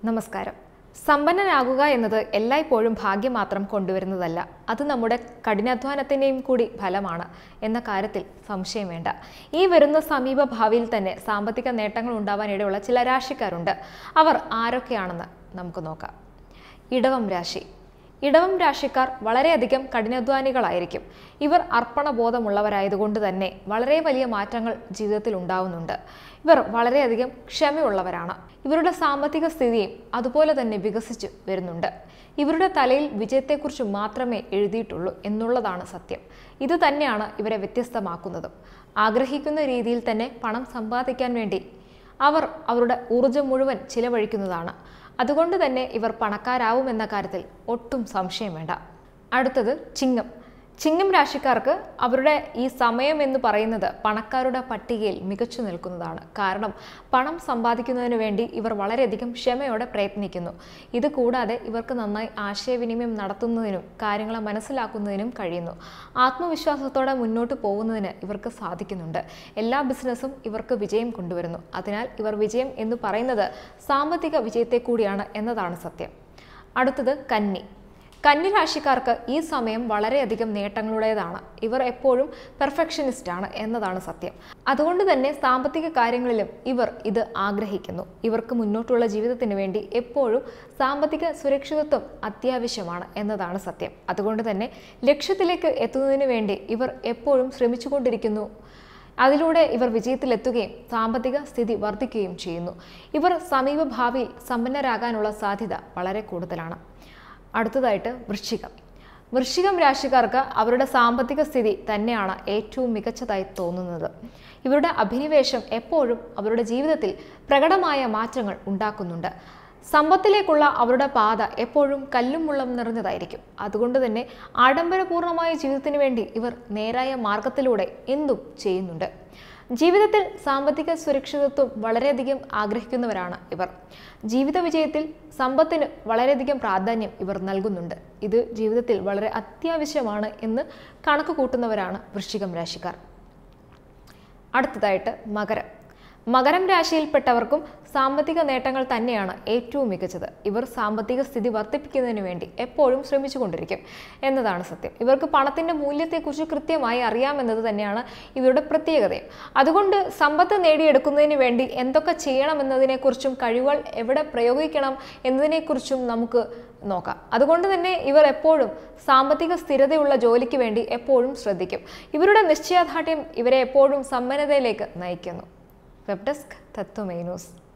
നമസ്കാരം സമ്പന്നനാകുക എന്നത് എല്ലായ്പ്പോഴും ഭാഗ്യം മാത്രം കൊണ്ടുവരുന്നതല്ല അത് നമ്മുടെ കഠിനാധ്വാനത്തിൻ്റെയും കൂടി ഫലമാണ് എന്ന കാര്യത്തിൽ സംശയം വേണ്ട ഈ വരുന്ന സമീപ ഭാവിയിൽ തന്നെ സാമ്പത്തിക നേട്ടങ്ങൾ ഉണ്ടാവാനിടയുള്ള ചില രാശിക്കാരുണ്ട് അവർ ആരൊക്കെയാണെന്ന് നമുക്ക് നോക്കാം ഇടവം രാശി ഇടവം രാശിക്കാർ വളരെയധികം കഠിനാധ്വാനികളായിരിക്കും ഇവർ അർപ്പണബോധമുള്ളവരായതുകൊണ്ട് തന്നെ വളരെ വലിയ മാറ്റങ്ങൾ ജീവിതത്തിൽ ഉണ്ടാവുന്നുണ്ട് ഇവർ വളരെയധികം ക്ഷമയുള്ളവരാണ് ഇവരുടെ സാമ്പത്തിക സ്ഥിതിയും അതുപോലെ തന്നെ വികസിച്ചു വരുന്നുണ്ട് ഇവരുടെ തലയിൽ വിജയത്തെക്കുറിച്ച് മാത്രമേ എഴുതിയിട്ടുള്ളൂ എന്നുള്ളതാണ് സത്യം ഇത് തന്നെയാണ് ഇവരെ വ്യത്യസ്തമാക്കുന്നതും ആഗ്രഹിക്കുന്ന രീതിയിൽ തന്നെ പണം സമ്പാദിക്കാൻ വേണ്ടി അവർ അവരുടെ ഊർജം മുഴുവൻ ചിലവഴിക്കുന്നതാണ് അതുകൊണ്ട് തന്നെ ഇവർ പണക്കാരാവുമെന്ന കാര്യത്തിൽ ഒട്ടും സംശയം വേണ്ട അടുത്തത് ചിങ്ങം ചിങ്ങം രാശിക്കാർക്ക് അവരുടെ ഈ സമയം എന്ന് പറയുന്നത് പണക്കാരുടെ പട്ടികയിൽ മികച്ചു നിൽക്കുന്നതാണ് കാരണം പണം സമ്പാദിക്കുന്നതിന് വേണ്ടി ഇവർ വളരെയധികം ക്ഷമയോടെ പ്രയത്നിക്കുന്നു ഇത് കൂടാതെ ഇവർക്ക് നന്നായി ആശയവിനിമയം നടത്തുന്നതിനും കാര്യങ്ങളെ മനസ്സിലാക്കുന്നതിനും കഴിയുന്നു ആത്മവിശ്വാസത്തോടെ മുന്നോട്ട് പോകുന്നതിന് ഇവർക്ക് സാധിക്കുന്നുണ്ട് എല്ലാ ബിസിനസ്സും ഇവർക്ക് വിജയം കൊണ്ടുവരുന്നു അതിനാൽ ഇവർ വിജയം എന്ന് പറയുന്നത് സാമ്പത്തിക വിജയത്തെ കൂടിയാണ് എന്നതാണ് സത്യം അടുത്തത് കന്നി കന്നി രാശിക്കാർക്ക് ഈ സമയം വളരെയധികം നേട്ടങ്ങളുടേതാണ് ഇവർ എപ്പോഴും പെർഫെക്ഷനിസ്റ്റ് ആണ് എന്നതാണ് സത്യം അതുകൊണ്ട് തന്നെ സാമ്പത്തിക കാര്യങ്ങളിലും ഇവർ ഇത് ആഗ്രഹിക്കുന്നു ഇവർക്ക് മുന്നോട്ടുള്ള ജീവിതത്തിന് വേണ്ടി എപ്പോഴും സാമ്പത്തിക സുരക്ഷിതത്വം അത്യാവശ്യമാണ് എന്നതാണ് സത്യം അതുകൊണ്ട് തന്നെ ലക്ഷ്യത്തിലേക്ക് എത്തുന്നതിന് വേണ്ടി ഇവർ എപ്പോഴും ശ്രമിച്ചുകൊണ്ടിരിക്കുന്നു അതിലൂടെ ഇവർ വിജയത്തിലെത്തുകയും സാമ്പത്തിക സ്ഥിതി വർദ്ധിക്കുകയും ചെയ്യുന്നു ഇവർ സമീപ ഭാവിയിൽ സമ്പന്നരാകാനുള്ള സാധ്യത വളരെ കൂടുതലാണ് അടുത്തതായിട്ട് വൃശ്ചികം വൃശ്ചികം രാശിക്കാർക്ക് അവരുടെ സാമ്പത്തിക സ്ഥിതി തന്നെയാണ് ഏറ്റവും മികച്ചതായി തോന്നുന്നത് ഇവരുടെ അഭിനിവേശം എപ്പോഴും അവരുടെ ജീവിതത്തിൽ പ്രകടമായ മാറ്റങ്ങൾ ഉണ്ടാക്കുന്നുണ്ട് സമ്പത്തിലേക്കുള്ള അവരുടെ പാത എപ്പോഴും കല്ലും മുള്ളം നിറഞ്ഞതായിരിക്കും അതുകൊണ്ട് തന്നെ ആഡംബരപൂർണമായ ജീവിതത്തിന് വേണ്ടി ഇവർ നേരായ മാർഗത്തിലൂടെ എന്തും ചെയ്യുന്നുണ്ട് ജീവിതത്തിൽ സാമ്പത്തിക സുരക്ഷിതത്വം വളരെയധികം ആഗ്രഹിക്കുന്നവരാണ് ഇവർ ജീവിത വിജയത്തിൽ സമ്പത്തിന് വളരെയധികം പ്രാധാന്യം ഇവർ നൽകുന്നുണ്ട് ഇത് ജീവിതത്തിൽ വളരെ അത്യാവശ്യമാണ് എന്ന് കണക്ക് കൂട്ടുന്നവരാണ് വൃശ്ചികം രാശിക്കാർ അടുത്തതായിട്ട് മകരം മകരം രാശിയിൽപ്പെട്ടവർക്കും സാമ്പത്തിക നേട്ടങ്ങൾ തന്നെയാണ് ഏറ്റവും മികച്ചത് ഇവർ സാമ്പത്തിക സ്ഥിതി വർദ്ധിപ്പിക്കുന്നതിന് വേണ്ടി എപ്പോഴും ശ്രമിച്ചുകൊണ്ടിരിക്കും എന്നതാണ് സത്യം ഇവർക്ക് പണത്തിന്റെ മൂല്യത്തെക്കുറിച്ച് കൃത്യമായി അറിയാമെന്നത് തന്നെയാണ് ഇവരുടെ പ്രത്യേകതയും അതുകൊണ്ട് സമ്പത്ത് നേടിയെടുക്കുന്നതിന് വേണ്ടി എന്തൊക്കെ ചെയ്യണമെന്നതിനെക്കുറിച്ചും കഴിവുകൾ എവിടെ പ്രയോഗിക്കണം എന്നതിനെക്കുറിച്ചും നമുക്ക് നോക്കാം അതുകൊണ്ട് തന്നെ ഇവർ എപ്പോഴും സാമ്പത്തിക സ്ഥിരതയുള്ള ജോലിക്ക് വേണ്ടി എപ്പോഴും ശ്രദ്ധിക്കും ഇവരുടെ നിശ്ചയദാർഢ്യം ഇവരെ എപ്പോഴും സമ്പന്നതയിലേക്ക് നയിക്കുന്നു വെബ് ഡെസ്ക് തത്വമേ ന്യൂസ്